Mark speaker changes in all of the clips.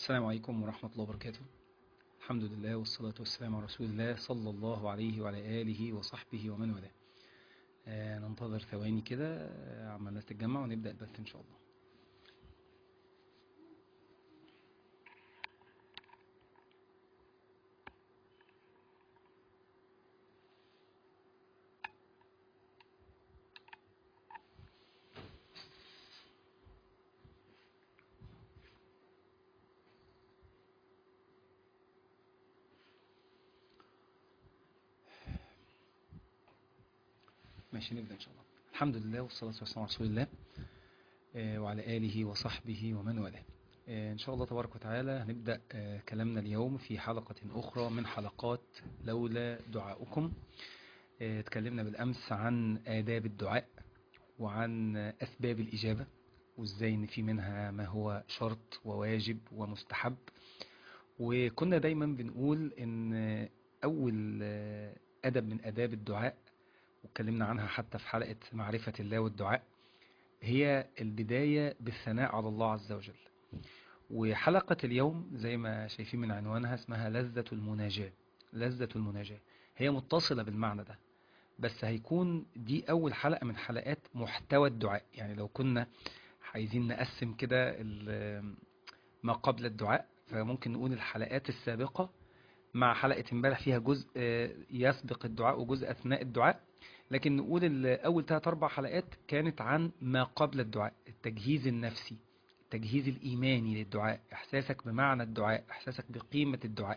Speaker 1: السلام عليكم ورحمة الله وبركاته الحمد لله والصلاة والسلام على رسول الله صلى الله عليه وعلى آله وصحبه ومن والاه آه ننتظر ثواني كده آه، عما الناس تتجمع ونبدأ البث إن شاء الله ماشي نبدأ إن شاء الله الحمد لله والصلاة والسلام على رسول الله آه، وعلى آله وصحبه ومن والاه آه، إن شاء الله تبارك وتعالى هنبدأ آه، كلامنا اليوم في حلقة أخرى من حلقات لولا دعاؤكم آه، اتكلمنا بالأمس عن آداب الدعاء وعن أسباب الإجابة وإزاي إن في منها ما هو شرط وواجب ومستحب وكنا دايما بنقول إن أول آه، أدب من آداب الدعاء واتكلمنا عنها حتى في حلقة معرفة الله والدعاء هي البداية بالثناء على الله عز وجل وحلقة اليوم زي ما شايفين من عنوانها اسمها لذة المناجاة لذة المناجاة هي متصلة بالمعنى ده بس هيكون دي أول حلقة من حلقات محتوى الدعاء يعني لو كنا عايزين نقسم كده ال- ما قبل الدعاء فممكن نقول الحلقات السابقة مع حلقة امبارح فيها جزء آه، يسبق الدعاء وجزء أثناء الدعاء لكن نقول ال- أول ثلاث أربع حلقات كانت عن ما قبل الدعاء التجهيز النفسي التجهيز الإيماني للدعاء إحساسك بمعنى الدعاء إحساسك بقيمة الدعاء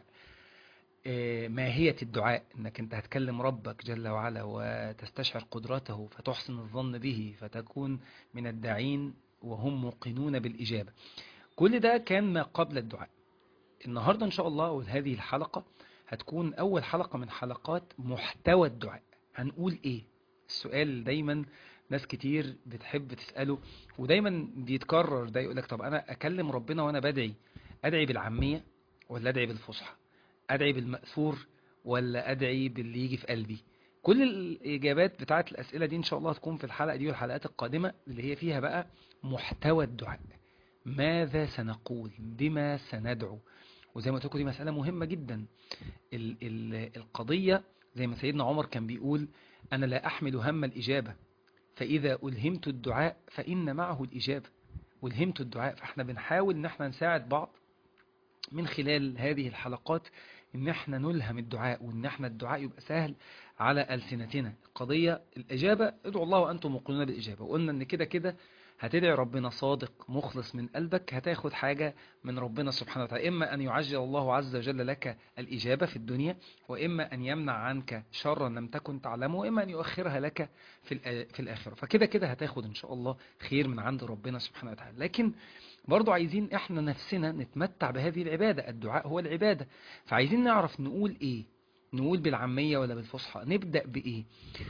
Speaker 1: آه، ماهية الدعاء إنك أنت هتكلم ربك جل وعلا وتستشعر قدرته فتحسن الظن به فتكون من الداعين وهم موقنون بالإجابة كل ده كان ما قبل الدعاء النهاردة إن شاء الله وهذه الحلقة هتكون أول حلقة من حلقات محتوى الدعاء هنقول إيه السؤال دايما ناس كتير بتحب تسأله ودايما بيتكرر ده يقولك طب أنا أكلم ربنا وأنا بدعي أدعي بالعامية ولا أدعي بالفصحى أدعي بالمأثور ولا أدعي باللي يجي في قلبي كل الإجابات بتاعت الأسئلة دي إن شاء الله هتكون في الحلقة دي والحلقات القادمة اللي هي فيها بقى محتوى الدعاء ماذا سنقول بما سندعو وزي ما قلت لكم دي مسألة مهمة جدا ال ال القضية زي ما سيدنا عمر كان بيقول أنا لا أحمل هم الإجابة فإذا ألهمت الدعاء فإن معه الإجابة ألهمت الدعاء فإحنا بنحاول إن احنا نساعد بعض من خلال هذه الحلقات إن احنا نلهم الدعاء وإن احنا الدعاء يبقى سهل على ألسنتنا القضية الإجابة ادعوا الله وأنتم مقرون بالإجابة وقلنا إن كده كده هتدعي ربنا صادق مخلص من قلبك هتاخد حاجة من ربنا سبحانه وتعالى إما أن يعجل الله عز وجل لك الإجابة في الدنيا وإما أن يمنع عنك شرا لم تكن تعلمه وإما أن يؤخرها لك في الآ- في الآخرة فكده كده هتاخد إن شاء الله خير من عند ربنا سبحانه وتعالى لكن برضو عايزين إحنا نفسنا نتمتع بهذه العبادة الدعاء هو العبادة فعايزين نعرف نقول إيه نقول بالعامية ولا بالفصحى نبدأ بإيه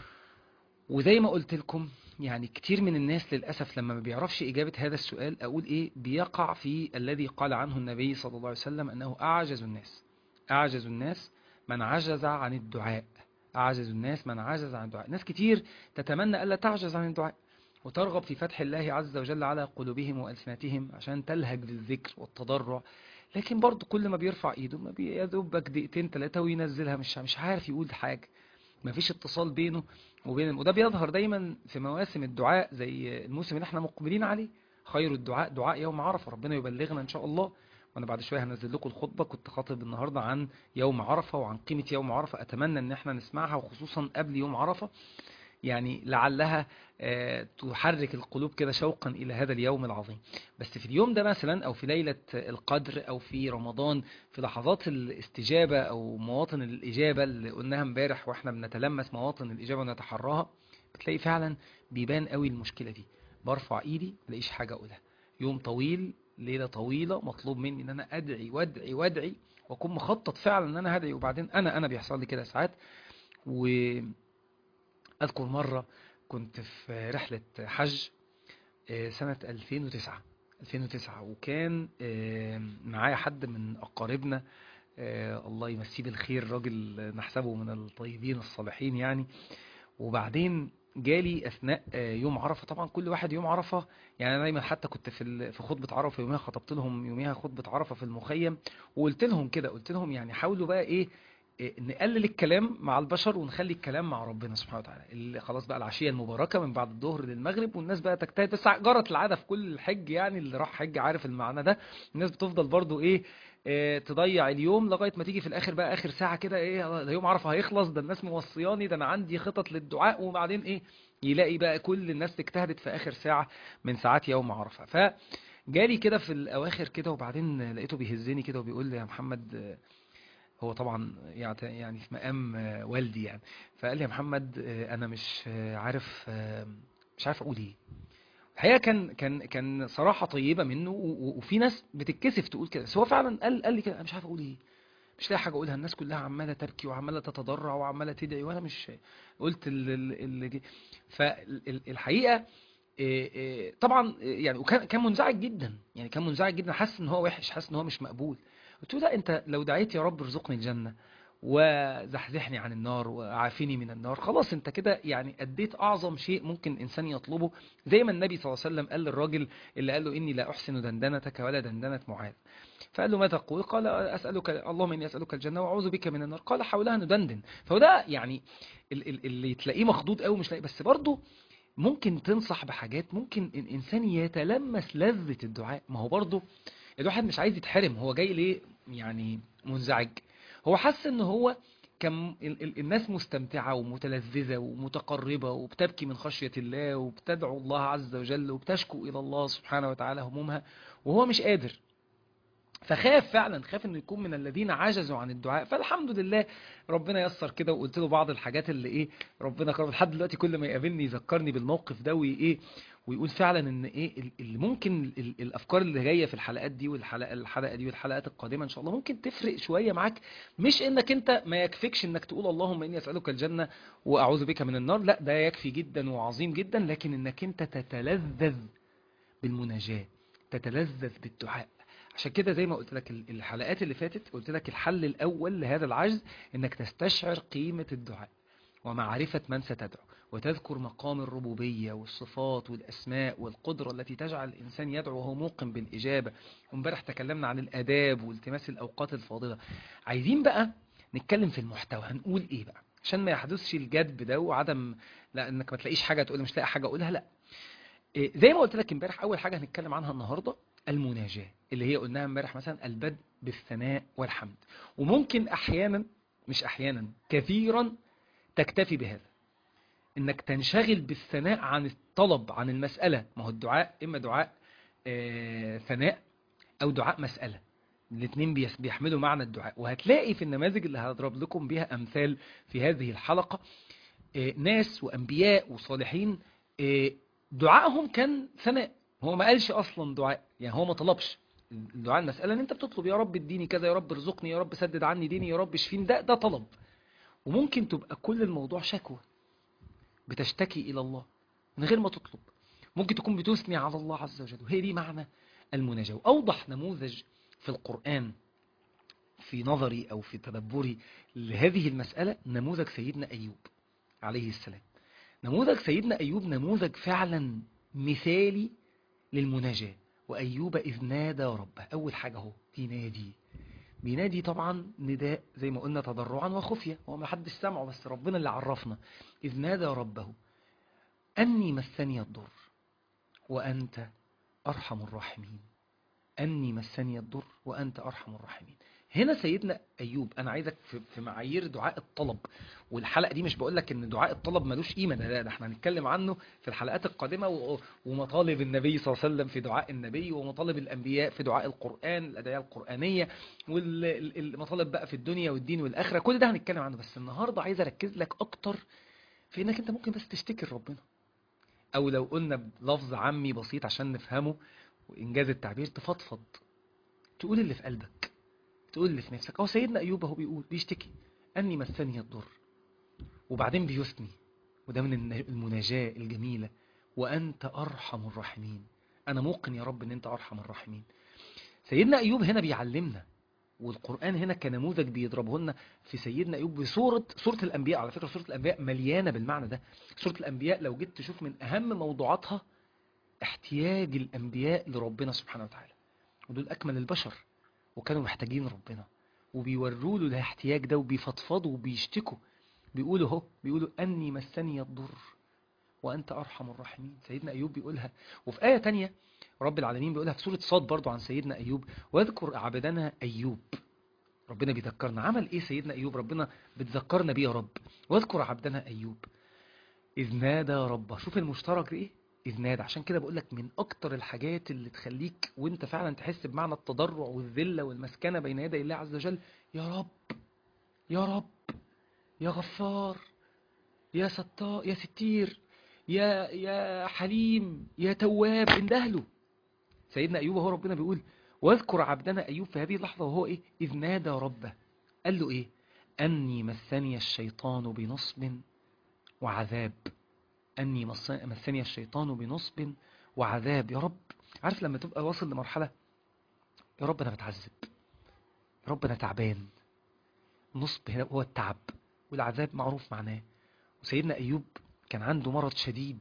Speaker 1: وزي ما قلت لكم يعني كتير من الناس للأسف لما ما بيعرفش إجابة هذا السؤال أقول إيه بيقع في الذي قال عنه النبي صلى الله عليه وسلم أنه أعجز الناس أعجز الناس من عجز عن الدعاء أعجز الناس من عجز عن الدعاء ناس كتير تتمنى ألا تعجز عن الدعاء وترغب في فتح الله عز وجل على قلوبهم وألسنتهم عشان تلهج بالذكر والتضرع لكن برضه كل ما بيرفع ايده ما بيدوبك دقيقتين ثلاثة وينزلها مش مش عارف يقول حاجة ما فيش اتصال بينه وبين وده بيظهر دايما في مواسم الدعاء زي الموسم اللي احنا مقبلين عليه خير الدعاء دعاء يوم عرفة ربنا يبلغنا ان شاء الله وانا بعد شويه هنزل لكم الخطبه كنت خاطب النهارده عن يوم عرفه وعن قيمه يوم عرفه اتمنى ان احنا نسمعها وخصوصا قبل يوم عرفه يعني لعلها آه، تحرك القلوب كده شوقا الى هذا اليوم العظيم بس في اليوم ده مثلا او في ليله القدر او في رمضان في لحظات الاستجابه او مواطن الاجابه اللي قلناها امبارح واحنا بنتلمس مواطن الاجابه ونتحراها بتلاقي فعلا بيبان قوي المشكله دي برفع ايدي ملاقيش حاجه اقولها يوم طويل ليله طويله مطلوب مني ان انا ادعي وادعي وادعي واكون مخطط فعلا ان انا هدعي وبعدين انا انا بيحصل لي كده ساعات واذكر مره كنت في رحله حج آه، سنه 2009 2009 وكان آه، معايا حد من اقاربنا آه، الله يمسيه بالخير راجل نحسبه من الطيبين الصالحين يعني وبعدين جالي اثناء آه، يوم عرفه طبعا كل واحد يوم عرفه يعني انا دايما حتى كنت في ال- في خطبه عرفه يوميها خطبت لهم يوميها خطبه عرفه في المخيم وقلت لهم كده قلت لهم يعني حاولوا بقى ايه إيه، نقلل الكلام مع البشر ونخلي الكلام مع ربنا سبحانه وتعالى اللي خلاص بقى العشيه المباركه من بعد الظهر للمغرب والناس بقى تجتهد بس جرت العاده في كل الحج يعني اللي راح حج عارف المعنى ده الناس بتفضل برضو ايه إيه، تضيع اليوم لغايه ما تيجي في الاخر بقى اخر ساعه كده ايه ده يوم عرفه هيخلص ده الناس موصياني ده انا عندي خطط للدعاء وبعدين ايه يلاقي بقى كل الناس اجتهدت في اخر ساعه من ساعات يوم عرفه فجالي كده في الاواخر كده وبعدين لقيته بيهزني كده وبيقول لي يا محمد آه، هو طبعا يعت- يعني في مقام آه، والدي يعني فقال لي يا محمد آه، انا مش آه، عارف آه، مش عارف اقول ايه الحقيقه كان كان كان صراحه طيبه منه و- و- وفي ناس بتتكسف تقول كده بس هو فعلا قال قال لي كده انا مش عارف اقول ايه مش لاقي حاجه اقولها الناس كلها عماله تبكي وعماله تتضرع وعماله تدعي وانا مش قلت اللي فالحقيقه إيه إيه طبعا إيه يعني وكان كان منزعج جدا يعني كان منزعج جدا حاسس ان هو وحش حاسس ان هو مش مقبول قلت له لا انت لو دعيت يا رب ارزقني الجنه وزحزحني عن النار وعافني من النار خلاص انت كده يعني اديت اعظم شيء ممكن انسان يطلبه زي ما النبي صلى الله عليه وسلم قال للراجل اللي قال له اني لا احسن دندنتك ولا دندنه معاذ فقال له ما تقول قال اسالك اللهم اني اسالك الجنه واعوذ بك من النار قال حولها ندندن فهو ده يعني ال- ال- اللي تلاقيه مخضوض قوي مش لاقي بس برضه ممكن تنصح بحاجات ممكن الانسان يتلمس لذة الدعاء ما هو برضه الواحد مش عايز يتحرم هو جاي ليه يعني منزعج هو حس ان هو كان ال- ال- الناس مستمتعة ومتلذذة ومتقربة وبتبكي من خشية الله وبتدعو الله عز وجل وبتشكو إلى الله سبحانه وتعالى همومها وهو مش قادر فخاف فعلا خاف انه يكون من الذين عجزوا عن الدعاء فالحمد لله ربنا يسر كده وقلت له بعض الحاجات اللي ايه ربنا كرم لحد دلوقتي كل ما يقابلني يذكرني بالموقف ده وايه ويقول فعلا ان ايه ال- اللي ممكن ال- الافكار اللي جايه في الحلقات دي والحلقه الحلقه دي والحلقات القادمه ان شاء الله ممكن تفرق شويه معاك مش انك انت ما يكفيكش انك تقول اللهم اني اسالك الجنه واعوذ بك من النار لا ده يكفي جدا وعظيم جدا لكن انك انت تتلذذ بالمناجاه تتلذذ بالدعاء عشان كده زي ما قلت لك ال- الحلقات اللي فاتت قلت لك الحل الأول لهذا العجز إنك تستشعر قيمة الدعاء ومعرفة من ستدعو وتذكر مقام الربوبية والصفات والأسماء والقدرة التي تجعل الإنسان يدعو وهو موقن بالإجابة وامبارح تكلمنا عن الآداب والتماس الأوقات الفاضلة عايزين بقى نتكلم في المحتوى هنقول إيه بقى عشان ما يحدثش الجدب ده وعدم لا انك ما تلاقيش حاجه تقول مش لاقي حاجه اقولها لا إيه، زي ما قلت لك امبارح اول حاجه هنتكلم عنها النهارده المناجاه اللي هي قلناها امبارح مثلا البدء بالثناء والحمد وممكن احيانا مش احيانا كثيرا تكتفي بهذا انك تنشغل بالثناء عن الطلب عن المساله ما هو الدعاء اما دعاء آه، ثناء او دعاء مساله الاثنين بيس- بيحملوا معنى الدعاء وهتلاقي في النماذج اللي هضرب لكم بها امثال في هذه الحلقه آه، ناس وانبياء وصالحين آه، دعائهم كان ثناء هو ما قالش اصلا دعاء يعني هو ما طلبش الدعاء المسألة ان انت بتطلب يا رب اديني كذا يا رب ارزقني يا رب سدد عني ديني يا رب اشفيني ده ده طلب وممكن تبقى كل الموضوع شكوى بتشتكي الى الله من غير ما تطلب ممكن تكون بتثني على الله عز وجل وهي دي معنى المناجاة واوضح نموذج في القرآن في نظري او في تدبري لهذه المسألة نموذج سيدنا ايوب عليه السلام نموذج سيدنا أيوب نموذج فعلا مثالي للمناجاة وأيوب إذ نادى ربه أول حاجة هو بينادي بينادي طبعا نداء زي ما قلنا تضرعا وخفية هو ما حدش سمعه بس ربنا اللي عرفنا إذ نادى ربه أني مسني الضر وأنت أرحم الراحمين أني مسني الضر وأنت أرحم الراحمين هنا سيدنا أيوب أنا عايزك في في معايير دعاء الطلب والحلقة دي مش بقول لك إن دعاء الطلب ملوش قيمة ده لا ده احنا هنتكلم عنه في الحلقات القادمة و- ومطالب النبي صلى الله عليه وسلم في دعاء النبي ومطالب الأنبياء في دعاء القرآن الأدعية القرآنية والمطالب بقى في الدنيا والدين والآخرة كل ده هنتكلم عنه بس النهاردة عايز أركز لك أكتر في إنك أنت ممكن بس تشتكي لربنا أو لو قلنا بلفظ عامي بسيط عشان نفهمه وإنجاز التعبير تفضفض تقول اللي في قلبك تقول اللي في نفسك أو سيدنا أيوب هو بيقول بيشتكي أني مسني الضر وبعدين بيثني وده من الن- المناجاة الجميلة وأنت أرحم الراحمين أنا موقن يا رب أن أنت أرحم الراحمين سيدنا أيوب هنا بيعلمنا والقرآن هنا كنموذج بيضربه لنا في سيدنا أيوب بصورة سورة الأنبياء على فكرة سورة الأنبياء مليانة بالمعنى ده سورة الأنبياء لو جيت تشوف من أهم موضوعاتها احتياج الأنبياء لربنا سبحانه وتعالى ودول أكمل البشر وكانوا محتاجين ربنا وبيوروا له الاحتياج ده وبيفضفضوا وبيشتكوا بيقولوا اهو بيقولوا أني مسني الضر وأنت أرحم الراحمين سيدنا أيوب بيقولها وفي آية تانية رب العالمين بيقولها في سورة صاد برضو عن سيدنا أيوب واذكر عبدنا أيوب ربنا بيذكرنا عمل إيه سيدنا أيوب ربنا بتذكرنا بيه يا رب واذكر عبدنا أيوب إذ نادى ربه شوف المشترك إيه إذ نادى عشان كده بقول لك من أكتر الحاجات اللي تخليك وانت فعلا تحس بمعنى التضرع والذلة والمسكنة بين يدي الله عز وجل يا رب يا رب يا غفار يا ستار يا ستير يا يا حليم يا تواب اندهله سيدنا أيوب هو ربنا بيقول واذكر عبدنا أيوب في هذه اللحظة وهو إيه إذ نادى ربه قال له إيه أني مسني الشيطان بنصب وعذاب أني مسني الشيطان بنصب وعذاب يا رب عارف لما تبقى واصل لمرحلة يا رب أنا بتعذب يا رب أنا تعبان نصب هنا هو التعب والعذاب معروف معناه وسيدنا أيوب كان عنده مرض شديد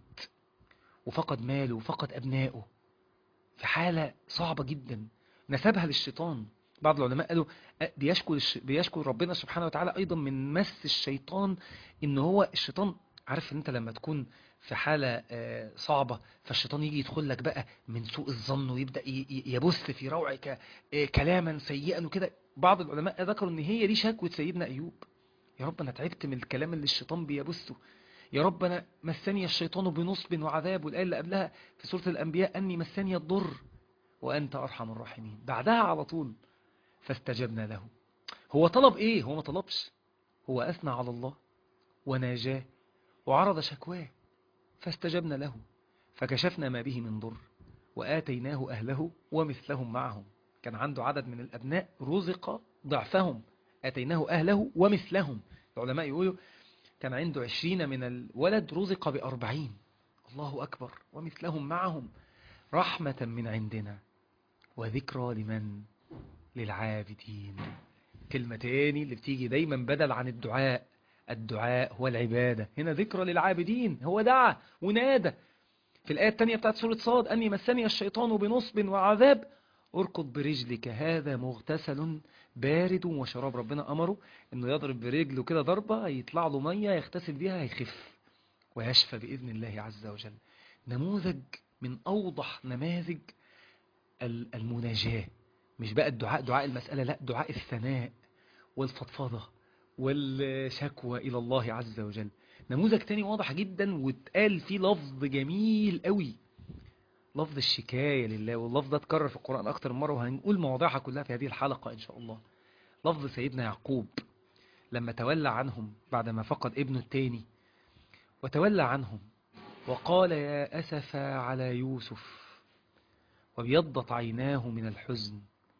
Speaker 1: وفقد ماله وفقد أبنائه في حالة صعبة جدا نسبها للشيطان بعض العلماء قالوا بيشكو بيشكو ربنا سبحانه وتعالى أيضا من مس الشيطان إن هو الشيطان عارف ان انت لما تكون في حالة صعبة فالشيطان يجي يدخل لك بقى من سوء الظن ويبدأ يبث في روعك كلاما سيئا وكده بعض العلماء ذكروا ان هي دي شكوى سيدنا ايوب يا رب انا تعبت من الكلام اللي الشيطان بيبثه يا رب انا مسني الشيطان بنصب وعذاب والايه اللي قبلها في سورة الانبياء اني مسني الضر وانت ارحم الراحمين بعدها على طول فاستجبنا له هو طلب ايه هو ما طلبش هو اثنى على الله وناجاه وعرض شكواه فاستجبنا له فكشفنا ما به من ضر وآتيناه أهله ومثلهم معهم كان عنده عدد من الأبناء رزق ضعفهم آتيناه أهله ومثلهم العلماء يقولوا كان عنده عشرين من الولد رزق بأربعين الله أكبر ومثلهم معهم رحمة من عندنا وذكرى لمن للعابدين كلمة تاني اللي بتيجي دايما بدل عن الدعاء الدعاء هو العبادة هنا ذكرى للعابدين هو دعا ونادى في الآية الثانية بتاعت سورة صاد أني مسني الشيطان بنصب وعذاب اركض برجلك هذا مغتسل بارد وشراب ربنا أمره أنه يضرب برجله كده ضربة يطلع له مية يغتسل بيها يخف ويشفى بإذن الله عز وجل نموذج من أوضح نماذج المناجاة مش بقى الدعاء دعاء المسألة لا دعاء الثناء والفضفضة والشكوى إلى الله عز وجل نموذج تاني واضح جدا واتقال فيه لفظ جميل قوي لفظ الشكاية لله واللفظ ده اتكرر في القرآن أكتر من مرة وهنقول مواضيعها كلها في هذه الحلقة إن شاء الله لفظ سيدنا يعقوب لما تولى عنهم بعدما فقد ابنه التاني وتولى عنهم وقال يا أسف على يوسف وابيضت عيناه من الحزن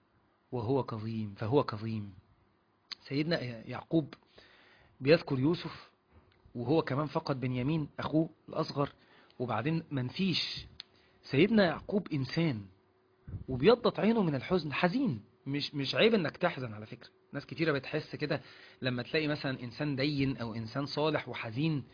Speaker 1: وهو كظيم فهو كظيم سيدنا يعقوب بيذكر يوسف وهو كمان فقد بنيامين أخوه الأصغر وبعدين منفيش سيدنا يعقوب إنسان وبيضت عينه من الحزن حزين مش مش عيب انك تحزن على فكرة ناس كتيرة بتحس كده لما تلاقي مثلا إنسان دين أو إنسان صالح وحزين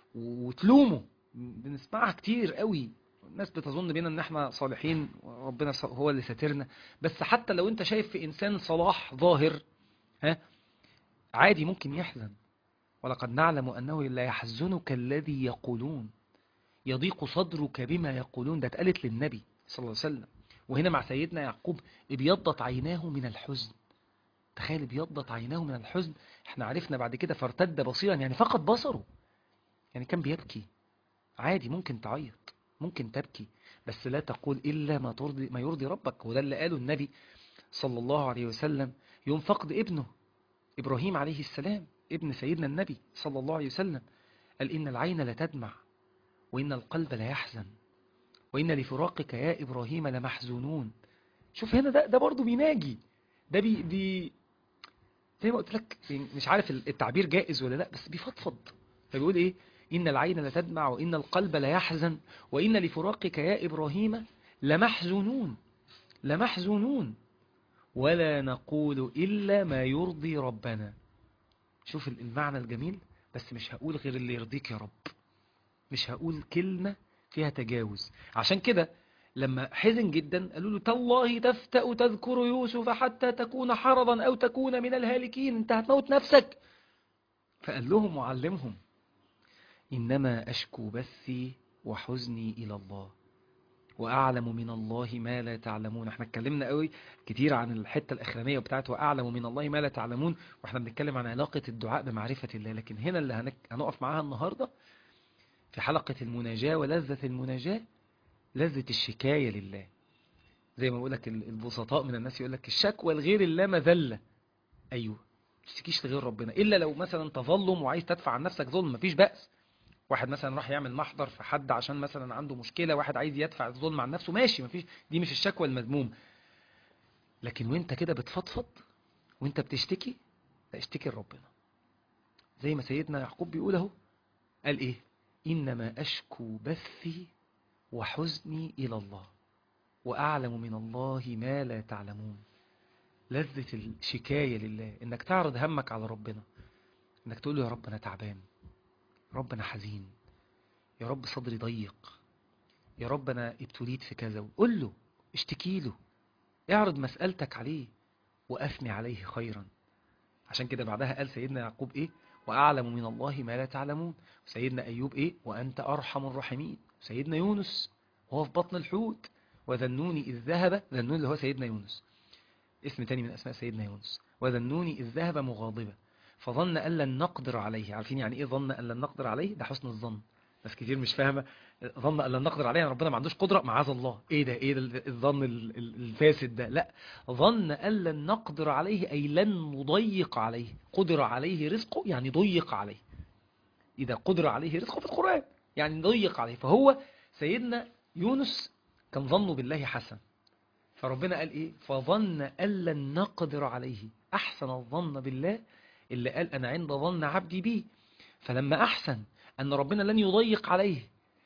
Speaker 1: وتلومه بنسمعها كتير قوي الناس بتظن بينا ان احنا صالحين وربنا هو اللي ساترنا بس حتى لو انت شايف في انسان صلاح ظاهر ها عادي ممكن يحزن ولقد نعلم أنه لا يحزنك الذي يقولون يضيق صدرك بما يقولون ده اتقالت للنبي صلى الله عليه وسلم وهنا مع سيدنا يعقوب ابيضت عيناه من الحزن تخيل ابيضت عيناه من الحزن احنا عرفنا بعد كده فارتد بصيرا يعني فقد بصره يعني كان بيبكي عادي ممكن تعيط ممكن تبكي بس لا تقول إلا ما, ترضي ما يرضي ربك وده اللي قاله النبي صلى الله عليه وسلم يوم فقد ابنه إبراهيم عليه السلام ابن سيدنا النبي صلى الله عليه وسلم قال إن العين لتدمع وإن القلب لا يحزن وإن لفراقك يا إبراهيم لمحزونون شوف هنا ده, ده برضه بيناجي ده بي, بي زي ما قلت لك مش عارف التعبير جائز ولا لا بس بيفضفض فبيقول إيه إن العين لتدمع وإن القلب لا يحزن وإن لفراقك يا إبراهيم لمحزونون لمحزونون ولا نقول إلا ما يرضي ربنا شوف المعنى الجميل بس مش هقول غير اللي يرضيك يا رب مش هقول كلمة فيها تجاوز عشان كده لما حزن جدا قالوا له تالله تفتأ تذكر يوسف حتى تكون حرضا أو تكون من الهالكين انت هتموت نفسك فقال لهم وعلمهم إنما أشكو بثي وحزني إلى الله وأعلم من الله ما لا تعلمون احنا اتكلمنا قوي كتير عن الحتة الأخرانية بتاعت وأعلم من الله ما لا تعلمون واحنا بنتكلم عن علاقة الدعاء بمعرفة الله لكن هنا اللي هنك... هنقف معاها النهاردة في حلقة المناجاة ولذة المناجاة لذة الشكاية لله زي ما بقولك البسطاء من الناس يقولك الشكوى لغير الله مذلة أيوه تشتكيش لغير ربنا إلا لو مثلا تظلم وعايز تدفع عن نفسك ظلم مفيش بأس واحد مثلا راح يعمل محضر في حد عشان مثلا عنده مشكلة واحد عايز يدفع الظلم عن نفسه ماشي مفيش دي مش الشكوى المذموم لكن وانت كده بتفضفض وانت بتشتكي لا اشتكي لربنا زي ما سيدنا يعقوب بيقول اهو قال ايه انما اشكو بثي وحزني الى الله واعلم من الله ما لا تعلمون لذة الشكاية لله انك تعرض همك على ربنا انك تقول له يا رب انا تعبان رب أنا حزين يا رب صدري ضيق يا رب أنا ابتليت في كذا قول له اشتكي له اعرض مسألتك عليه وأثني عليه خيرا عشان كده بعدها قال سيدنا يعقوب إيه وأعلم من الله ما لا تعلمون سيدنا أيوب إيه وأنت أرحم الراحمين سيدنا يونس وهو في بطن الحوت وذنوني إذ ذهب ذنون اللي هو سيدنا يونس اسم تاني من أسماء سيدنا يونس وذنوني إذ ذهب مغاضبا فظن أن لن نقدر عليه عارفين يعني إيه ظن أن لن نقدر عليه ده حسن الظن ناس كتير مش فاهمة ظن أن لن نقدر عليه يعني ربنا ما عندوش قدرة معاذ الله إيه ده إيه ده الظن الفاسد ده لا ظن أن لن نقدر عليه أي لن نضيق عليه قدر عليه رزقه يعني ضيق عليه إذا قدر عليه رزقه في القرآن يعني ضيق عليه فهو سيدنا يونس كان ظنه بالله حسن فربنا قال إيه فظن أن لن نقدر عليه أحسن الظن بالله اللي قال أنا عند ظن عبدي بي فلما أحسن أن ربنا لن يضيق عليه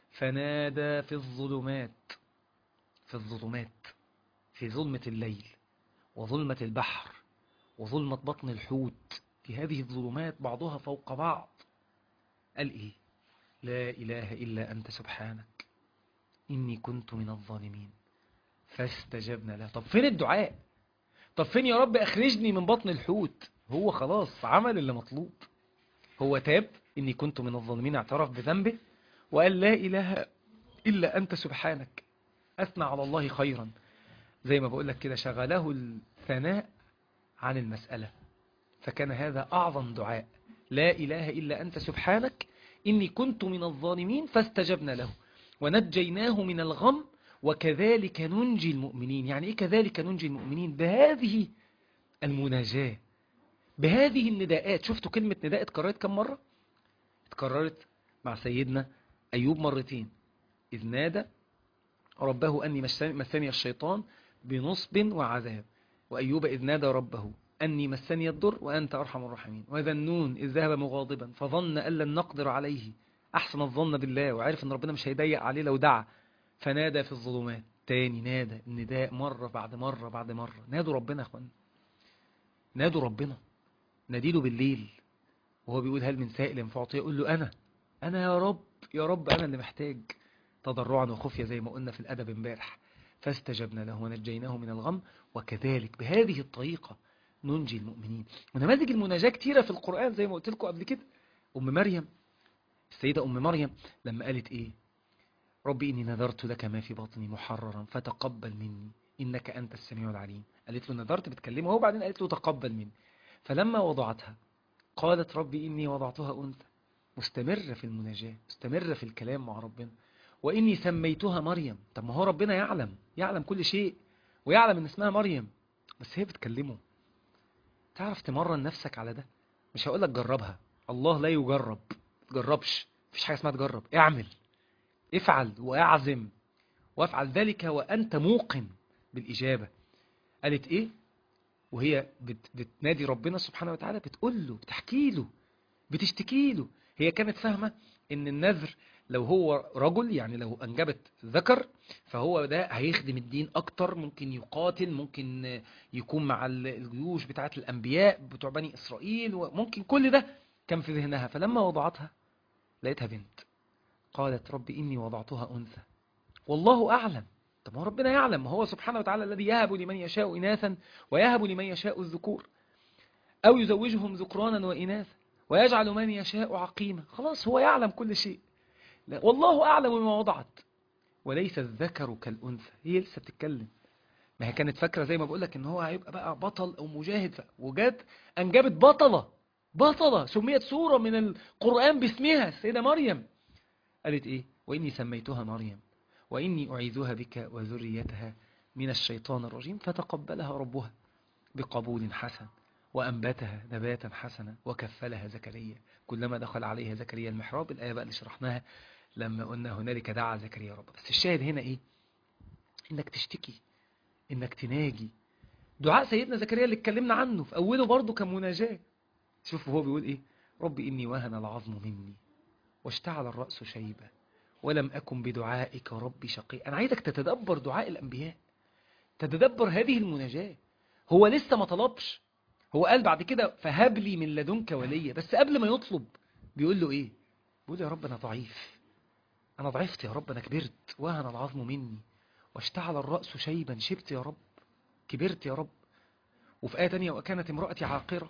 Speaker 1: فنادى في الظلمات في الظلمات في ظلمة الليل وظلمة البحر وظلمة بطن الحوت في هذه الظلمات بعضها فوق بعض قال إيه لا إله إلا أنت سبحانك إني كنت من الظالمين فاستجبنا له طب فين الدعاء طب فين يا رب أخرجني من بطن الحوت هو خلاص عمل اللي مطلوب هو تاب إني كنت من الظالمين اعترف بذنبه وقال لا إله إلا أنت سبحانك أثنى على الله خيرا زي ما بقول لك كده شغله الثناء عن المسألة فكان هذا أعظم دعاء لا إله إلا أنت سبحانك إني كنت من الظالمين فاستجبنا له ونجيناه من الغم وكذلك ننجي المؤمنين يعني إيه كذلك ننجي المؤمنين بهذه المناجاة بهذه النداءات شفتوا كلمة نداء اتكررت كم مرة اتكررت مع سيدنا أيوب مرتين إذ نادى ربه أني مسني الشيطان بنصب وعذاب وأيوب إذ نادى ربه أني مسني الضر وأنت أرحم الراحمين وذا النون إذ ذهب مغاضبا فظن أن لن نقدر عليه أحسن الظن بالله وعرف أن ربنا مش هيضيق عليه لو دعا فنادى في الظلمات تاني نادى النداء مرة بعد مرة بعد مرة نادوا ربنا يا أخوان نادوا ربنا ناديله بالليل وهو بيقول هل من سائل فأعطيه يقول له أنا أنا يا رب يا رب أنا اللي محتاج تضرعا وخفية زي ما قلنا في الأدب امبارح فاستجبنا له ونجيناه من الغم وكذلك بهذه الطريقة ننجي المؤمنين ونماذج المناجاة كتيرة في القرآن زي ما قلت لكم قبل كده أم مريم السيدة أم مريم لما قالت إيه ربي إني نذرت لك ما في بطني محررا فتقبل مني إنك أنت السميع العليم قالت له نذرت بتكلمه هو بعدين قالت له تقبل مني فلما وضعتها قالت ربي إني وضعتها أنثى مستمرة في المناجاة مستمرة في الكلام مع ربنا وإني سميتها مريم طب ما هو ربنا يعلم يعلم كل شيء ويعلم إن اسمها مريم بس هي بتكلمه تعرف تمرن نفسك على ده مش هقول لك جربها الله لا يجرب تجربش مفيش حاجة اسمها تجرب اعمل افعل واعزم وافعل ذلك وأنت موقن بالإجابة قالت إيه وهي بت بتنادي ربنا سبحانه وتعالى بتقول له بتحكي له بتشتكي له هي كانت فاهمة ان النذر لو هو رجل يعني لو أنجبت ذكر فهو ده هيخدم الدين أكتر ممكن يقاتل ممكن يكون مع الجيوش بتاعة الأنبياء بتوع بني إسرائيل وممكن كل ده كان في ذهنها فلما وضعتها لقيتها بنت قالت رب إني وضعتها أنثى والله أعلم طب ما هو ربنا يعلم هو سبحانه وتعالى الذي يهب لمن يشاء إناثا ويهب لمن يشاء الذكور أو يزوجهم ذكرانا وإناثا ويجعل من يشاء عقيما خلاص هو يعلم كل شيء لا والله أعلم بما وضعت وليس الذكر كالأنثى هي لسه بتتكلم ما هي كانت فاكرة زي ما بقول لك ان هو هيبقى بقى بطل او مجاهد ف... وجات انجبت بطلة بطلة سميت سورة من القرآن باسمها السيدة مريم قالت ايه وإني سميتها مريم وإني أعيذها بك وذريتها من الشيطان الرجيم فتقبلها ربها بقبول حسن وأنبتها نباتا حسنا وكفلها زكريا كلما دخل عليها زكريا المحراب الآية بقى اللي شرحناها لما قلنا هنالك دعا زكريا رب بس الشاهد هنا إيه إنك تشتكي إنك تناجي دعاء سيدنا زكريا اللي اتكلمنا عنه في أوله برضه كمناجاة شوف هو بيقول إيه رب إني وهن العظم مني واشتعل الرأس شيبة ولم أكن بدعائك ربي شقي أنا عايزك تتدبر دعاء الأنبياء تتدبر هذه المناجاة هو لسه ما طلبش هو قال بعد كده فهب لي من لدنك وليا بس قبل ما يطلب بيقول له ايه بيقول يا رب انا ضعيف انا ضعفت يا رب انا كبرت وهن العظم مني واشتعل الرأس شيبا شبت يا رب كبرت يا رب وفي آية تانية وكانت امرأتي عاقرة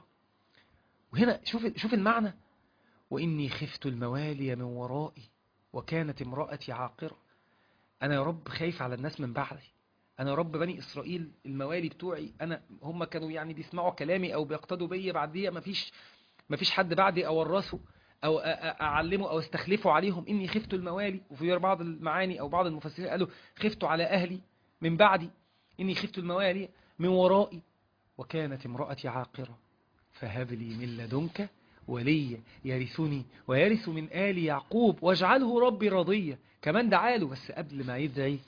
Speaker 1: وهنا شوف شوف المعنى وإني خفت الموالي من ورائي وكانت امرأتي عاقرة أنا يا رب خايف على الناس من بعدي انا رب بني اسرائيل الموالي بتوعي انا هم كانوا يعني بيسمعوا كلامي او بيقتدوا بيا بعديها مفيش مفيش حد بعدي اورثه او اعلمه او استخلفه عليهم اني خفت الموالي وفي بعض المعاني او بعض المفسرين قالوا خفت على اهلي من بعدي اني خفت الموالي من ورائي وكانت امرأتي عاقرة فهب لي من لدنك وليا يرثني ويرث من آل يعقوب واجعله ربي رضيا كمان دعاله بس قبل ما يدعي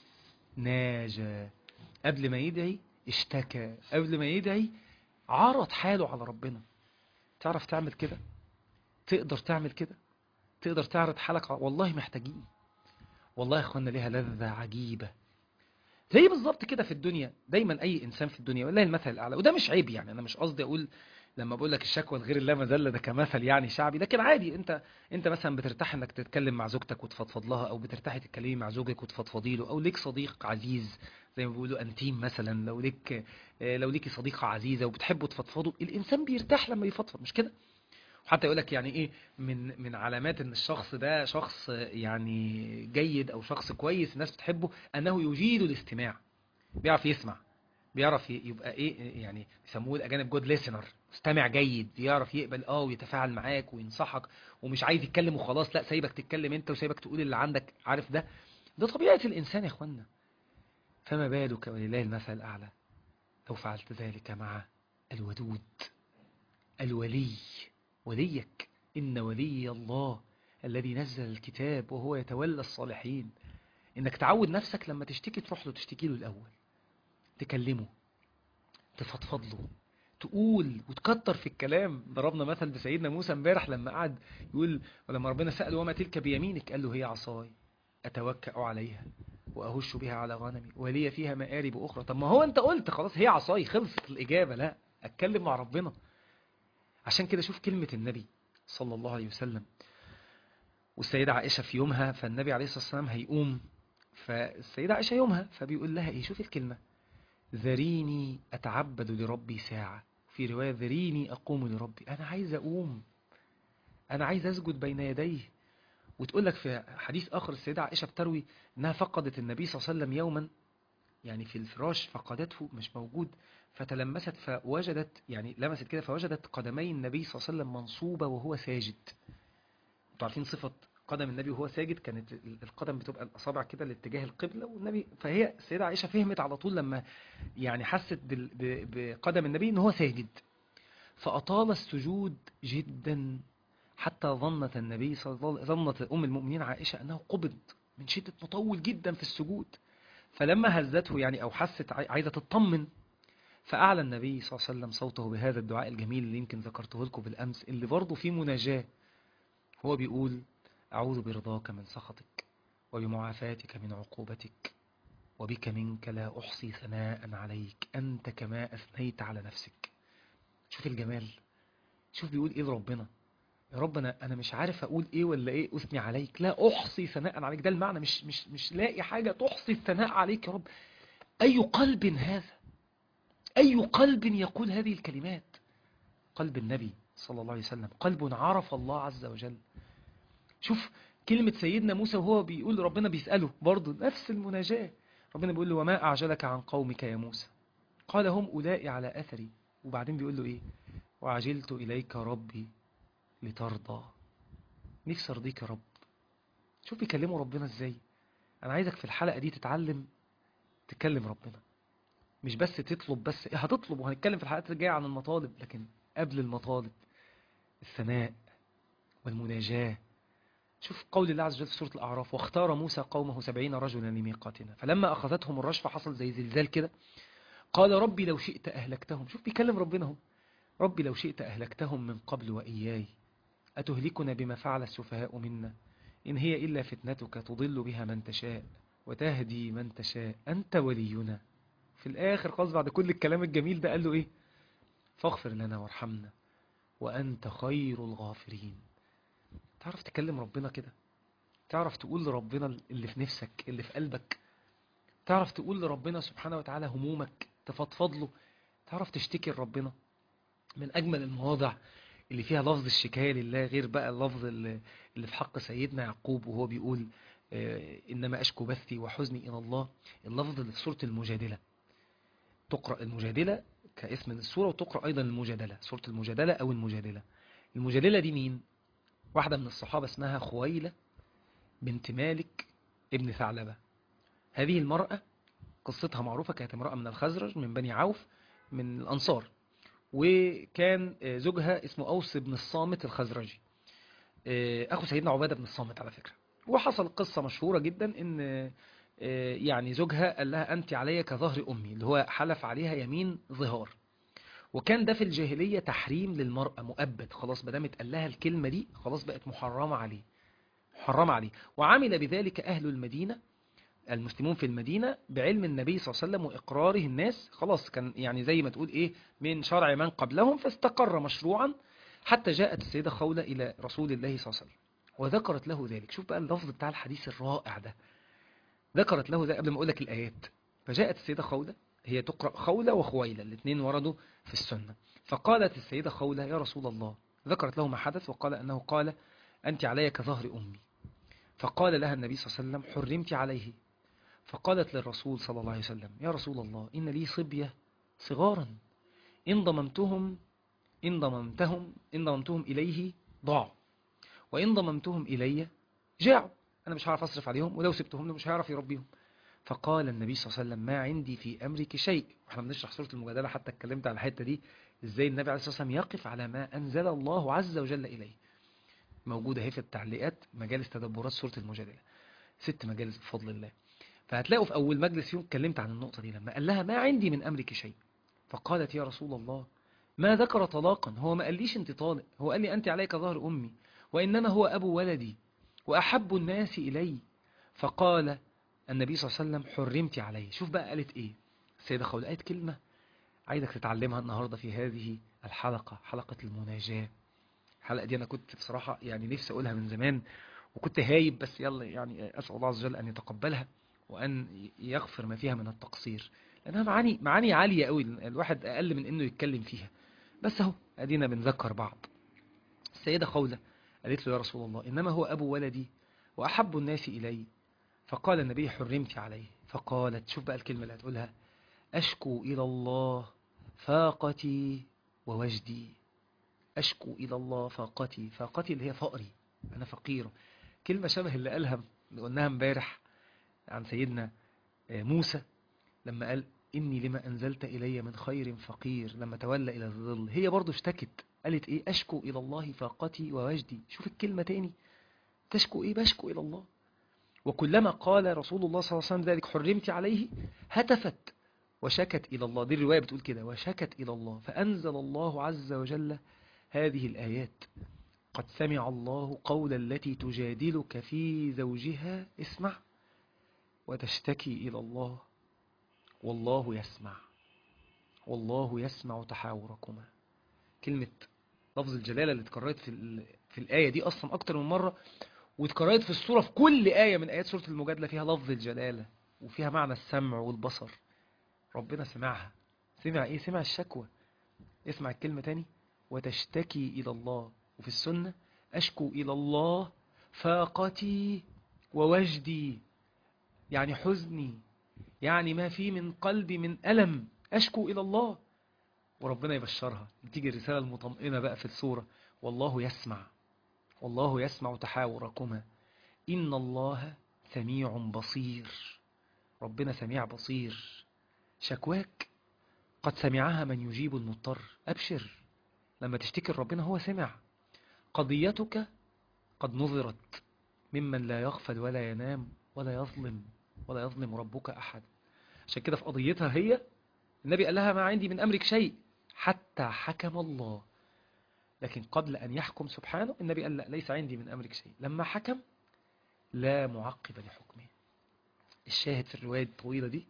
Speaker 1: ناجى قبل ما يدعي اشتكى قبل ما يدعي عرض حاله على ربنا تعرف تعمل كده تقدر تعمل كده تقدر تعرض حالك والله محتاجين والله يا اخوانا ليها لذة عجيبة زي بالظبط كده في الدنيا دايما اي انسان في الدنيا والله المثل الاعلى وده مش عيب يعني انا مش قصدي اقول لما بقول لك الشكوى لغير الله مذله ده كمثل يعني شعبي لكن عادي انت انت مثلا بترتاح انك تتكلم مع زوجتك وتفضفض لها او بترتاحي تتكلمي مع زوجك وتفضفضي له او ليك صديق عزيز زي ما بيقولوا انتيم مثلا لو ليك لو ليكي صديقه عزيزه وبتحبوا تفضفضوا الانسان بيرتاح لما يفضفض مش كده وحتى يقول لك يعني ايه من من علامات ان الشخص ده شخص يعني جيد او شخص كويس الناس بتحبه انه يجيد الاستماع بيعرف يسمع بيعرف يبقى ايه يعني بيسموه الاجانب جود ليسنر مستمع جيد يعرف يقبل اه ويتفاعل معاك وينصحك ومش عايز يتكلم وخلاص لا سايبك تتكلم انت وسايبك تقول اللي عندك عارف ده ده طبيعة الانسان يا اخوانا فما بالك ولله المثل الاعلى لو فعلت ذلك مع الودود الولي وليك ان ولي الله الذي نزل الكتاب وهو يتولى الصالحين انك تعود نفسك لما تشتكي تروح له تشتكي له الاول تكلمه تفضفض له تقول وتكتر في الكلام ضربنا مثل بسيدنا موسى امبارح لما قعد يقول ولما ربنا سأله وما تلك بيمينك قال له هي عصاي أتوكأ عليها وأهش بها على غنمي ولي فيها مآرب أخرى طب ما هو أنت قلت خلاص هي عصاي خلصت الإجابة لا أتكلم مع ربنا عشان كده شوف كلمة النبي صلى الله عليه وسلم والسيدة عائشة في يومها فالنبي عليه الصلاة والسلام هيقوم فالسيدة عائشة يومها فبيقول لها إيه شوف الكلمة ذريني أتعبد لربي ساعة في رواية ذريني أقوم لربي أنا عايز أقوم أنا عايز أسجد بين يديه وتقول لك في حديث آخر السيدة عائشة بتروي أنها فقدت النبي صلى الله عليه وسلم يوما يعني في الفراش فقدته مش موجود فتلمست فوجدت يعني لمست كده فوجدت قدمي النبي صلى الله عليه وسلم منصوبة وهو ساجد انتوا عارفين صفة قدم النبي وهو ساجد كانت القدم بتبقى الأصابع كده لاتجاه القبلة والنبي فهي السيدة عائشة فهمت على طول لما يعني حست بقدم النبي ان هو ساجد فأطال السجود جدا حتى ظنت النبي صلى الله عليه وسلم ظنت أم المؤمنين عائشة أنه قبض من شدة مطول جدا في السجود فلما هزته يعني أو حست عايزة تطمن فأعلى النبي صلى الله عليه وسلم صوته بهذا الدعاء الجميل اللي يمكن ذكرته لكم بالأمس اللي برضه فيه مناجاة هو بيقول أعوذ برضاك من سخطك وبمعافاتك من عقوبتك وبك منك لا أحصي ثناء عليك أنت كما أثنيت على نفسك شوف الجمال شوف بيقول إيه لربنا يا رب أنا, أنا مش عارف أقول إيه ولا إيه أثني عليك لا أحصي ثناء عليك ده المعنى مش, مش, مش لاقي حاجة تحصي الثناء عليك يا رب أي قلب هذا أي قلب يقول هذه الكلمات قلب النبي صلى الله عليه وسلم قلب عرف الله عز وجل شوف كلمة سيدنا موسى وهو بيقول ربنا بيسأله برضه نفس المناجاة ربنا بيقول له وما أعجلك عن قومك يا موسى قال هم أولئي على أثري وبعدين بيقول له إيه وعجلت إليك ربي لترضى نفسي أرضيك يا رب شوف بيكلموا ربنا إزاي أنا عايزك في الحلقة دي تتعلم تكلم ربنا مش بس تطلب بس هتطلب وهنتكلم في الحلقات الجاية عن المطالب لكن قبل المطالب الثناء والمناجاة شوف قول الله عز وجل في سورة الأعراف واختار موسى قومه سبعين رجلا لميقاتنا فلما أخذتهم الرجفة حصل زي زلزال كده قال ربي لو شئت أهلكتهم شوف بيكلم ربنا هم ربي لو شئت أهلكتهم من قبل وإياي أتهلكنا بما فعل السفهاء منا إن هي إلا فتنتك تضل بها من تشاء وتهدي من تشاء أنت ولينا في الآخر خلاص بعد كل الكلام الجميل ده قال له إيه فاغفر لنا وارحمنا وأنت خير الغافرين تعرف تكلم ربنا كده تعرف تقول لربنا اللي في نفسك اللي في قلبك تعرف تقول لربنا سبحانه وتعالى همومك تفضفض له تعرف تشتكي لربنا من أجمل المواضع اللي فيها لفظ الشكاية لله غير بقى اللفظ اللي اللي في حق سيدنا يعقوب وهو بيقول آه، إنما أشكو بثي وحزني إلى الله اللفظ اللي في سورة المجادلة تقرأ المجادلة كاسم السورة وتقرأ أيضا المجادلة سورة المجادلة أو المجادلة المجادلة دي مين؟ واحدة من الصحابة اسمها خويلة بنت مالك ابن ثعلبة هذه المرأة قصتها معروفة كانت امرأة من الخزرج من بني عوف من الأنصار وكان آه، زوجها اسمه أوس بن الصامت الخزرجي آه، أخو سيدنا عبادة بن الصامت على فكرة وحصل قصة مشهورة جدا إن آه، يعني زوجها قال لها أنت علي كظهر أمي اللي هو حلف عليها يمين ظهار وكان ده في الجاهلية تحريم للمرأة مؤبد خلاص بدامت قال لها الكلمة دي خلاص بقت محرمة عليه محرمة عليه وعمل بذلك أهل المدينة المسلمون في المدينة بعلم النبي صلى الله عليه وسلم وإقراره الناس خلاص كان يعني زي ما تقول إيه من شرع من قبلهم فاستقر مشروعا حتى جاءت السيدة خولة إلى رسول الله صلى الله عليه وسلم وذكرت له ذلك شوف بقى اللفظ بتاع الحديث الرائع ده ذكرت له ذلك قبل ما أقول لك الآيات فجاءت السيدة خولة هي تقرأ خولة وخويلة الاثنين وردوا في السنة فقالت السيدة خولة يا رسول الله ذكرت له ما حدث وقال أنه قال أنت علي كظهر أمي فقال لها النبي صلى الله عليه وسلم حرمت عليه فقالت للرسول صلى الله عليه وسلم يا رسول الله إن لي صبية صغارا إن ضممتهم إن ضممتهم إن ضممتهم إليه ضاعوا وإن ضممتهم إلي جاعوا أنا مش هعرف أصرف عليهم ولو سبتهم له مش هيعرف يربيهم فقال النبي صلى الله عليه وسلم ما عندي في أمرك شيء احنا بنشرح سورة المجادلة حتى اتكلمت على الحتة دي ازاي النبي عليه الصلاة والسلام يقف على ما أنزل الله عز وجل إليه موجودة هي في التعليقات مجالس تدبرات سورة المجادلة ست مجالس بفضل الله فهتلاقوا في أول مجلس فيهم اتكلمت عن النقطة دي لما قال لها ما عندي من أمرك شيء فقالت يا رسول الله ما ذكر طلاقا هو ما قاليش انت طالق هو قال لي أنت عليك ظهر أمي وإنما هو أبو ولدي وأحب الناس إلي فقال النبي صلى الله عليه وسلم حرمت عليه شوف بقى قالت إيه السيدة خولة قالت كلمة عايزك تتعلمها النهاردة في هذه الحلقة حلقة المناجاة الحلقة دي أنا كنت بصراحة يعني نفسي أقولها من زمان وكنت هايب بس يلا يعني أسأل الله عز وجل أن يتقبلها وأن يغفر ما فيها من التقصير لأنها معاني معاني عالية قوي الواحد أقل من إنه يتكلم فيها بس أهو أدينا بنذكر بعض السيدة خولة قالت له يا رسول الله إنما هو أبو ولدي وأحب الناس إلي فقال النبي حرمت عليه فقالت شوف بقى الكلمة اللي هتقولها أشكو إلى الله فاقتي ووجدي أشكو إلى الله فاقتي فاقتي اللي هي فقري أنا فقير كلمة شبه اللي قالها اللي قلناها امبارح عن سيدنا موسى لما قال إني لما أنزلت إلي من خير فقير لما تولى إلى الظل هي برضو اشتكت قالت إيه أشكو إلى الله فاقتي ووجدي شوف الكلمة تاني تشكو إيه بشكو إلى الله وكلما قال رسول الله صلى الله عليه وسلم ذلك حرمت عليه هتفت وشكت إلى الله دي الرواية بتقول كده وشكت إلى الله فأنزل الله عز وجل هذه الآيات قد سمع الله قول التي تجادلك في زوجها اسمع وتشتكي إلى الله والله يسمع والله يسمع تحاوركما كلمة لفظ الجلالة اللي اتكررت في, ال- في الآية دي أصلا أكتر من مرة واتكررت في السورة في كل آية من آيات سورة المجادلة فيها لفظ الجلالة وفيها معنى السمع والبصر ربنا سمعها سمع إيه؟ سمع الشكوى اسمع الكلمة تاني وتشتكي إلى الله وفي السنة أشكو إلى الله فاقتي ووجدي يعني حزني يعني ما في من قلبي من ألم أشكو إلى الله وربنا يبشرها تيجي الرسالة المطمئنة بقى في السورة والله يسمع والله يسمع تحاوركما إن الله سميع بصير ربنا سميع بصير شكواك قد سمعها من يجيب المضطر أبشر لما تشتكي ربنا هو سمع قضيتك قد نظرت ممن لا يغفل ولا ينام ولا يظلم ولا يظلم ربك أحد عشان كده في قضيتها هي النبي قال لها ما عندي من أمرك شيء حتى حكم الله لكن قبل أن يحكم سبحانه النبي قال لا ليس عندي من أمرك شيء لما حكم لا معقب لحكمه الشاهد في الرواية الطويلة دي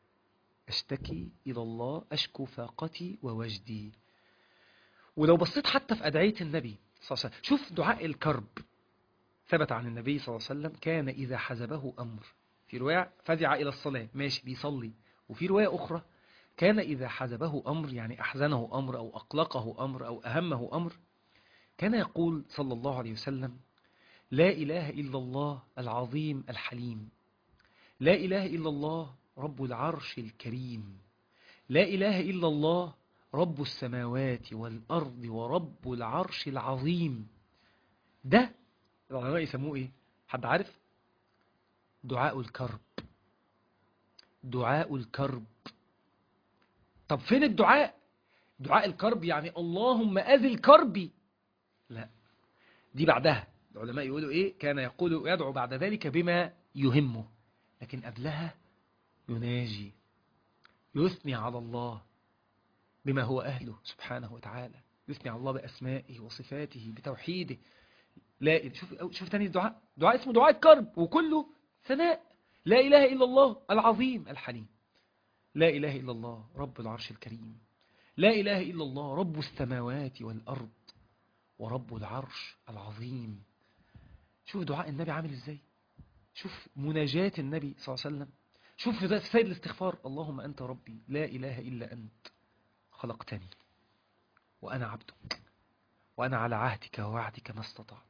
Speaker 1: أشتكي إلى الله أشكو فاقتي ووجدي ولو بصيت حتى في أدعية النبي صلى الله عليه وسلم شوف دعاء الكرب ثبت عن النبي صلى الله عليه وسلم كان إذا حزبه أمر في رواية فزع إلى الصلاة ماشي بيصلي وفي رواية أخرى كان إذا حزبه أمر يعني أحزنه أمر أو أقلقه أمر أو أهمه أمر كان يقول صلى الله عليه وسلم لا إله إلا الله العظيم الحليم لا إله إلا الله رب العرش الكريم لا إله إلا الله رب السماوات والأرض ورب العرش العظيم ده العلماء يسموه إيه؟ حد عارف؟ دعاء الكرب دعاء الكرب طب فين الدعاء؟ دعاء الكرب يعني اللهم أذل كربي لا دي بعدها العلماء يقولوا إيه؟ كان يقول يدعو بعد ذلك بما يهمه لكن قبلها يناجي يثني على الله بما هو أهله سبحانه وتعالى يثني على الله بأسمائه وصفاته بتوحيده لا شوف شوف تاني الدعاء دعاء اسمه دعاء الكرب وكله ثناء لا إله إلا الله العظيم الحليم لا إله إلا الله رب العرش الكريم لا إله إلا الله رب السماوات والأرض ورب العرش العظيم شوف دعاء النبي عامل ازاي شوف مناجاة النبي صلى الله عليه وسلم شوف في سيد الاستغفار اللهم أنت ربي لا إله إلا أنت خلقتني وأنا عبدك وأنا على عهدك ووعدك ما استطعت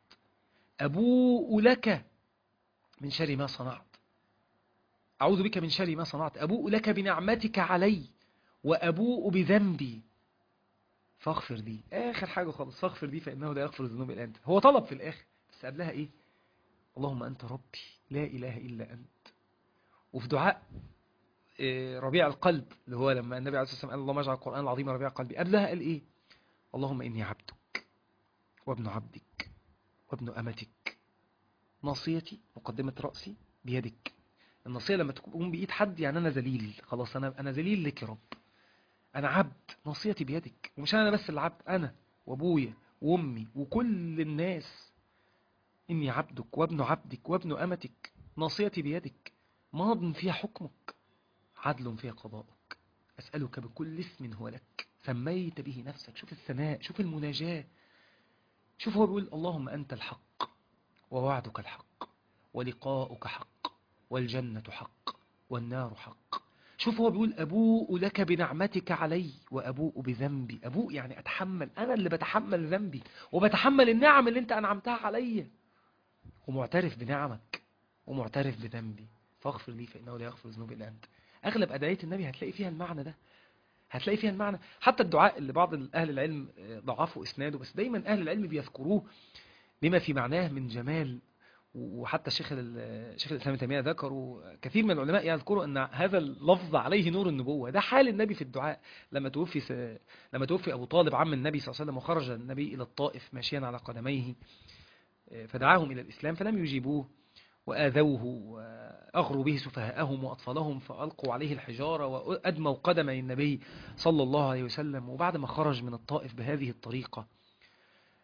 Speaker 1: أبوء لك من شر ما صنعت أعوذ بك من شر ما صنعت أبوء لك بنعمتك علي وأبوء بذنبي فاغفر لي آخر حاجة خالص فاغفر لي فإنه لا يغفر الذنوب إلا أنت هو طلب في الآخر بس قبلها إيه اللهم أنت ربي لا إله إلا أنت وفي دعاء ربيع القلب اللي هو لما النبي عليه الصلاة والسلام قال اللهم اجعل القرآن العظيم ربيع قلبي قبلها قال إيه اللهم إني عبدك وابن عبدك وابن أمتك ناصيتي مقدمة رأسي بيدك الناصية لما تكون بإيد حد يعني أنا ذليل خلاص أنا أنا ذليل لك يا رب أنا عبد ناصيتي بيدك ومش أنا بس اللي عبد أنا وأبويا وأمي وكل الناس إني عبدك وابن عبدك وابن أمتك ناصيتي بيدك ماض فيها حكمك عدل فيها قضاءك أسألك بكل اسم هو لك سميت به نفسك شوف الثناء شوف المناجاة شوف هو بيقول اللهم أنت الحق ووعدك الحق ولقاؤك حق والجنة حق والنار حق شوف هو بيقول أبوء لك بنعمتك علي وأبوء بذنبي أبوء يعني أتحمل أنا اللي بتحمل ذنبي وبتحمل النعم اللي أنت أنعمتها علي ومعترف بنعمك ومعترف بذنبي فاغفر لي فإنه لا يغفر الذنوب إلا أنت أغلب أدعية النبي هتلاقي فيها المعنى ده هتلاقي فيها المعنى حتى الدعاء اللي بعض أهل العلم ضعفوا إسناده بس دايما أهل العلم بيذكروه بما في معناه من جمال وحتى شيخ شيخ الإسلام تيمية ذكروا كثير من العلماء يذكروا أن هذا اللفظ عليه نور النبوة ده حال النبي في الدعاء لما توفي س... لما توفي أبو طالب عم النبي صلى الله عليه وسلم وخرج النبي إلى الطائف ماشيا على قدميه فدعاهم إلى الإسلام فلم يجيبوه وآذوه وأغروا به سفهاءهم وأطفالهم فألقوا عليه الحجارة وأدموا قدمي النبي صلى الله عليه وسلم وبعد ما خرج من الطائف بهذه الطريقة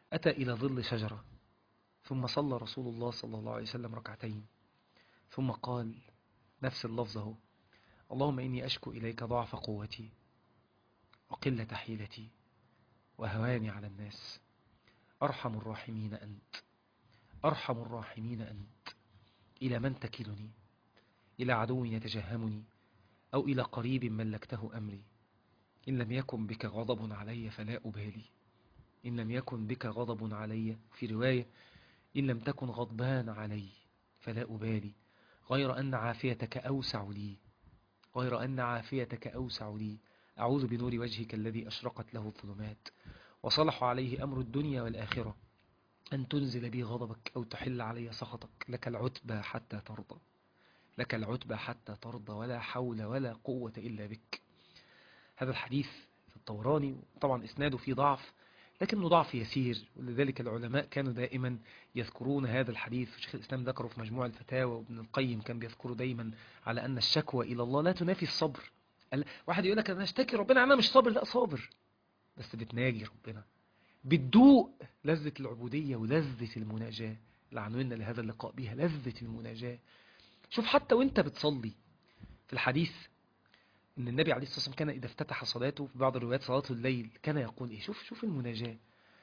Speaker 1: أتى إلى ظل شجرة ثم صلى رسول الله صلى الله عليه وسلم ركعتين ثم قال نفس اللفظ هو اللهم إني أشكو إليك ضعف قوتي وقلة حيلتي وهواني على الناس أرحم الراحمين أنت أرحم الراحمين أنت إلى من تكلني إلى عدو يتجهمني أو إلى قريب ملكته أمري إن لم يكن بك غضب علي فلا أبالي إن لم يكن بك غضب علي في رواية إن لم تكن غضبان علي فلا أبالي غير أن عافيتك أوسع لي غير أن عافيتك أوسع لي أعوذ بنور وجهك الذي أشرقت له الظلمات وصلح عليه أمر الدنيا والآخرة أن تنزل بي غضبك أو تحل علي سخطك لك العتبى حتى ترضى لك العتبى حتى ترضى ولا حول ولا قوة إلا بك هذا الحديث في الطوراني طبعا إسناده فيه ضعف لكنه ضعف يسير ولذلك العلماء كانوا دائما يذكرون هذا الحديث شيخ الإسلام ذكره في مجموع الفتاوى وابن القيم كان بيذكره دايما على أن الشكوى إلى الله لا تنافي الصبر واحد يقول لك أنا اشتكي ربنا أنا مش صابر لا صابر بس بتناجي ربنا بتدوق لذة العبودية ولذة المناجاة اللي عنونا لهذا اللقاء بيها لذة المناجاة شوف حتى وانت بتصلي في الحديث ان النبي عليه الصلاة والسلام كان اذا افتتح صلاته في بعض الروايات صلاة الليل كان يقول ايه شوف شوف المناجاة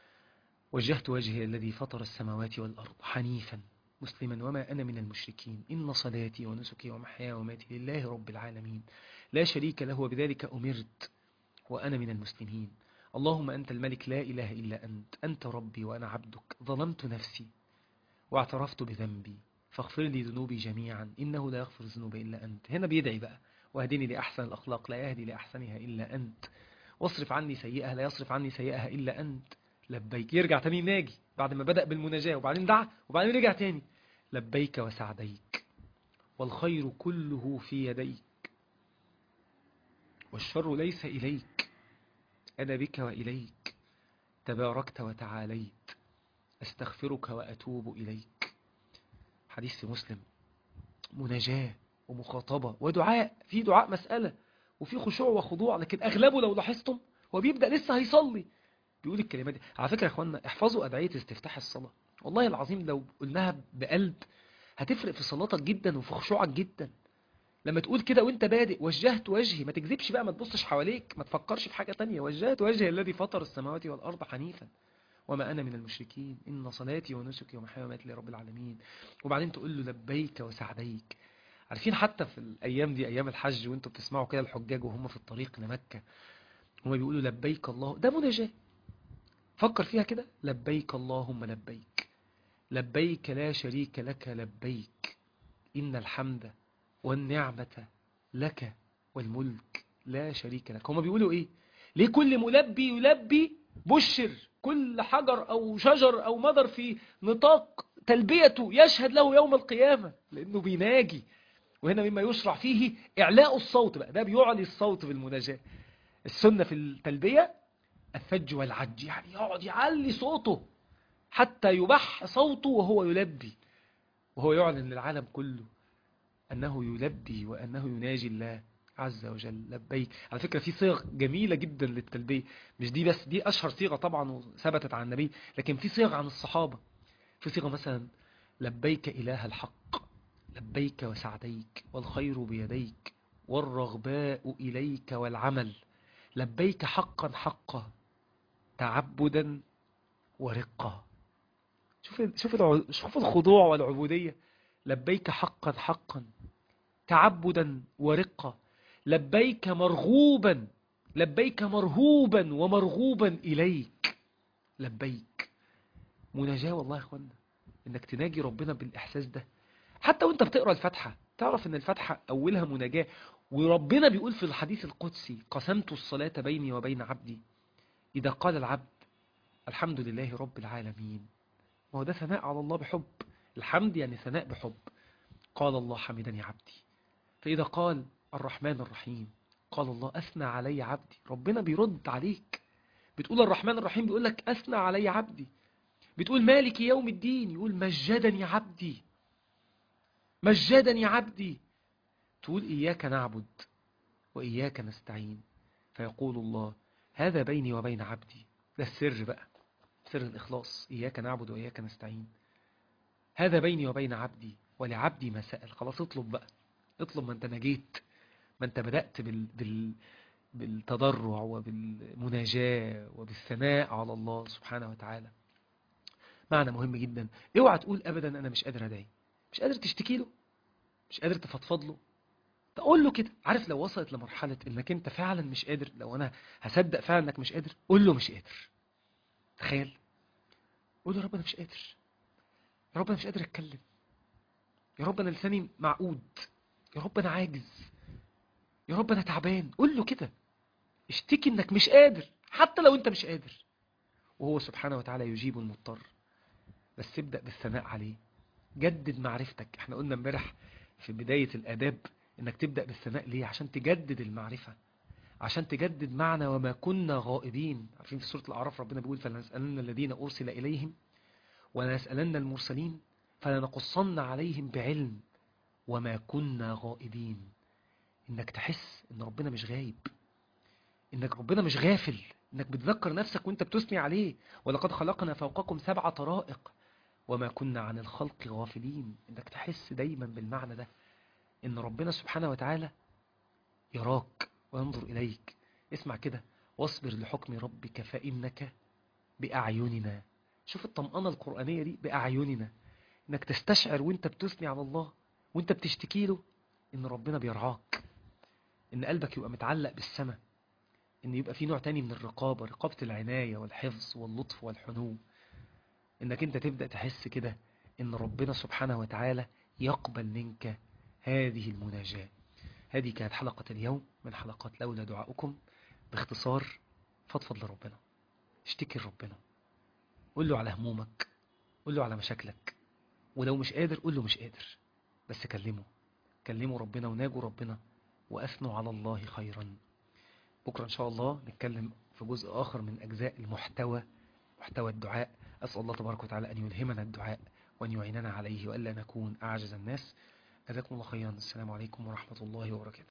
Speaker 1: وجهت وجهي الذي فطر السماوات والارض حنيفا مسلما وما انا من المشركين ان صلاتي ونسكي ومحياي وماتي لله رب العالمين لا شريك له وبذلك امرت وانا من المسلمين اللهم أنت الملك لا إله إلا أنت أنت ربي وأنا عبدك ظلمت نفسي واعترفت بذنبي فاغفر لي ذنوبي جميعا إنه لا يغفر الذنوب إلا أنت هنا بيدعي بقى واهدني لأحسن الأخلاق لا يهدي لأحسنها إلا أنت واصرف عني سيئها لا يصرف عني سيئها إلا أنت لبيك يرجع تاني ناجي بعد ما بدأ بالمناجاة وبعدين دعا وبعدين رجع تاني لبيك وسعديك والخير كله في يديك والشر ليس إليك أنا بك وإليك تباركت وتعاليت أستغفرك وأتوب إليك حديث في مسلم مناجاة ومخاطبة ودعاء في دعاء مسألة وفي خشوع وخضوع لكن أغلبه لو لاحظتم هو بيبدأ لسه هيصلي بيقول الكلمات دي على فكرة يا أخوانا احفظوا أدعية استفتاح الصلاة والله العظيم لو قلناها بقلب هتفرق في صلاتك جدا وفي خشوعك جدا لما تقول كده وانت بادئ وجهت وجهي ما تكذبش بقى ما تبصش حواليك ما تفكرش في حاجة تانية وجهت وجهي الذي فطر السماوات والأرض حنيفا وما أنا من المشركين إن صلاتي ونسكي ومحياي وماتي لرب العالمين وبعدين تقول له لبيك وسعديك عارفين حتى في الأيام دي أيام الحج وانتوا بتسمعوا كده الحجاج وهم في الطريق لمكة هم بيقولوا لبيك الله ده مناجاة فكر فيها كده لبيك اللهم لبيك لبيك لا شريك لك لبيك إن الحمد والنعمة لك والملك لا شريك لك هما بيقولوا ايه ليه كل ملبي يلبي بشر كل حجر او شجر او مدر في نطاق تلبيته يشهد له يوم القيامة لانه بيناجي وهنا مما يشرع فيه اعلاء الصوت بقى ده بيعلي الصوت بالمناجاة السنة في التلبية الثج والعج يعني يقعد يعلي صوته حتى يبح صوته وهو يلبي وهو يعلن للعالم كله أنه يلبي وأنه يناجي الله عز وجل لبيك على فكرة في صيغ جميلة جدا للتلبية مش دي بس دي أشهر صيغة طبعا وثبتت عن النبي لكن في صيغ عن الصحابة في صيغة مثلا لبيك إله الحق لبيك وسعديك والخير بيديك والرغباء إليك والعمل لبيك حقا حقا تعبدا ورقا شوف شوف شوف الخضوع والعبودية لبيك حقا حقا تعبدا ورقا لبيك مرغوبا لبيك مرهوبا ومرغوبا إليك لبيك مناجاة والله يا اخوانا انك تناجي ربنا بالإحساس ده حتى وانت بتقرأ الفاتحة تعرف ان الفاتحة أولها مناجاة وربنا بيقول في الحديث القدسي قسمت الصلاة بيني وبين عبدي إذا قال العبد الحمد لله رب العالمين وهو ده ثناء على الله بحب الحمد يعني ثناء بحب قال الله حمدني عبدي فإذا قال الرحمن الرحيم قال الله أثنى علي عبدي ربنا بيرد عليك بتقول الرحمن الرحيم بيقول لك أثنى علي عبدي بتقول مالك يوم الدين يقول مجدني عبدي مجدني عبدي تقول إياك نعبد وإياك نستعين فيقول الله هذا بيني وبين عبدي ده السر بقى سر الإخلاص إياك نعبد وإياك نستعين هذا بيني وبين عبدي ولعبدي ما سأل خلاص اطلب بقى اطلب ما انت نجيت ما انت بدأت بال... بال... بالتضرع وبالمناجاة وبالثناء على الله سبحانه وتعالى معنى مهم جدا اوعى تقول ابدا انا مش قادر ادعي مش قادر تشتكي له مش قادر تفضفض له تقول له كده عارف لو وصلت لمرحلة انك انت فعلا مش قادر لو انا هصدق فعلا انك مش قادر قول له مش قادر تخيل قول له يا رب انا مش قادر يا رب انا مش قادر اتكلم يا رب انا لساني معقود يا رب انا عاجز يا رب انا تعبان قول له كده اشتكي انك مش قادر حتى لو انت مش قادر وهو سبحانه وتعالى يجيب المضطر بس ابدأ بالثناء عليه جدد معرفتك احنا قلنا امبارح في بداية الاداب انك تبدأ بالثناء ليه عشان تجدد المعرفة عشان تجدد معنى وما كنا غائبين عارفين في سورة الأعراف ربنا بيقول فلنسألن الذين أرسل إليهم ولنسألن المرسلين فلنقصن عليهم بعلم وما كنا غائبين انك تحس ان ربنا مش غايب انك ربنا مش غافل انك بتذكر نفسك وانت بتثني عليه ولقد خلقنا فوقكم سبع طرائق وما كنا عن الخلق غافلين انك تحس دايما بالمعنى ده ان ربنا سبحانه وتعالى يراك وينظر اليك اسمع كده واصبر لحكم ربك فإنك بأعيننا شوف الطمأنة القرآنية دي بأعيننا انك تستشعر وانت بتثني على الله وانت بتشتكي له ان ربنا بيرعاك ان قلبك يبقى متعلق بالسماء ان يبقى في نوع تاني من الرقابة رقابة العناية والحفظ واللطف والحنو انك انت تبدأ تحس كده ان ربنا سبحانه وتعالى يقبل منك هذه المناجاة هذه كانت حلقة اليوم من حلقات لولا دعاؤكم باختصار فضفض لربنا اشتكي لربنا قول له على همومك قول له على مشاكلك ولو مش قادر قول له مش قادر بس كلمه كلموا ربنا وناجوا ربنا وأثنوا على الله خيرا بكرة إن شاء الله نتكلم في جزء آخر من أجزاء المحتوى محتوى الدعاء أسأل الله تبارك وتعالى أن يلهمنا الدعاء وأن يعيننا عليه وألا نكون أعجز الناس جزاكم الله خيرا السلام عليكم ورحمة الله وبركاته